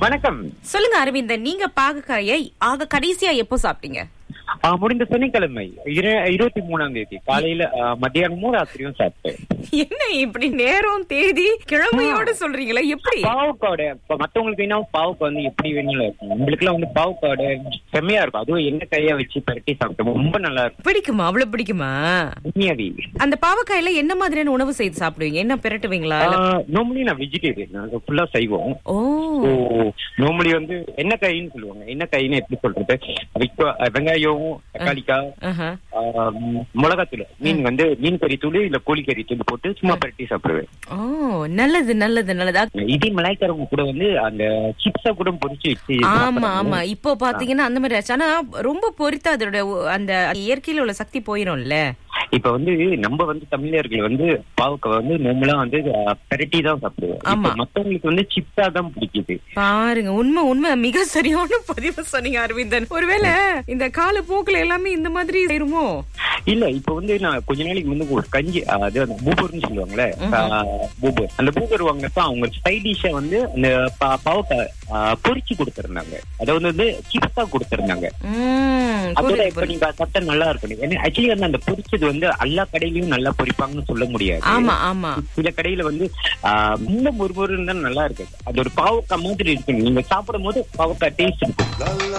வணக்கம் சொல்லுங்க அரவிந்தன் நீங்க பாகக்காயை ஆக கடைசியா எப்போ சாப்பிட்டீங்க ஆ, முடிந்த சனிக்கிழமை இரு- இருபத்தி மூணாம் தேதி காலையில ஆ, மத்தியானமும் ராத்திரியும் சாப்பிட்டேன் என்ன இப்படி நேரம் தேதி கிழமையோட சொல்றீங்களா எப்படி பாவக்காடு இப்ப மத்தவங்களுக்கு என்ன பாவக்காய் வந்து எப்படி வேணாலும் இருக்கும் உங்களுக்கு எல்லாம் வந்து பாவக்காடு செம்மையா இருக்கும் அதுவும் என்ன கையா வச்சு பரட்டி சாப்பிட்டோம் ரொம்ப நல்லா இருக்கும் பிடிக்குமா அவ்வளவு பிடிக்குமா உண்மையாவே அந்த பாவக்காயில என்ன மாதிரியான உணவு செய்து சாப்பிடுவீங்க என்ன பிரட்டுவீங்களா நார்மலி நான் வெஜிடேரியன் ஃபுல்லா செய்வோம் ஓ நார்மலி வந்து என்ன காயின்னு சொல்லுவாங்க என்ன காயின்னு எப்படி சொல்றது இப்போ வெங்காயம் தக்காளிக்காய் ஆஹா. ஆ, மிளகாத்தூள் மீன் வந்து மீன் கறி தூள் இல்ல கோழி கறி தூள் போட்டு சும்மா பரட்டி சாப்பிடுவேன் ஓ நல்லது நல்லது நல்லது இதே மலாய்க்காரங்க கூட வந்து அந்த சிப்ஸா கூட பொரிச்சு வச்சு ஆமா ஆமா இப்போ பாத்தீங்கன்னா அந்த மாதிரி ஆச்சு ஆனா ரொம்ப பொரித்தா அதோட ஒ- அந்த இயற்கையில உள்ள சக்தி போயிரும்ல இப்ப வந்து நம்ம வந்து தமிழர்கள் வந்து பாவக்காய் வந்து நம்மளா வந்து பெரட்டி தான் சாப்பிடுவோம் ஆமா. இப்ப மத்தவங்களுக்கு வந்து சிப்ஸா தான் பிடிக்குது பாருங்க உண்மை உண்மை மிக சரியான பதிவு சொன்னீங்க அரவிந்தன் ஒருவேளை இந்த கால போக்குல எல்லாமே இந்த மாதிரி செய்யுமோ இல்ல இப்ப வந்து நான் கொஞ்ச நாளைக்கு வந்து ஒரு கஞ்சி அஹ், அது அந்த பூபர்னு சொல்லுவாங்கல்ல அஹ், பூபர் அந்த பூபர் வாங்கினப்ப அவங்க சைட் டிஷ்ஷ வந்து அந்த பா- பாவக்காய் அஹ், பொரிச்சு கொடுத்திருந்தாங்க அதை வந்து சிப்ஸா கொடுத்திருந்தாங்க உம் அதோட புரியுது, இப்ப புரியுது. நீங்க சாப்பிட்டா நல்லா இருக்கும் ஏன்னா ஆக்சுவலி வந்து அந்த பொரிச்சது வந்து எல்லா கடையிலயும் நல்லா பொரிப்பாங்கன்னு சொல்ல முடியாது ஆமா ஆமா சில கடையில வந்து ஆஹ், ரொம்ப முறுமுறுன்னு தான் நல்லா இருக்கு அது ஒரு பாவக்காய் மாதிரி இருக்கு நீங்க சாப்பிடும் போது பாவக்காய் டேஸ்ட் இருக்கும்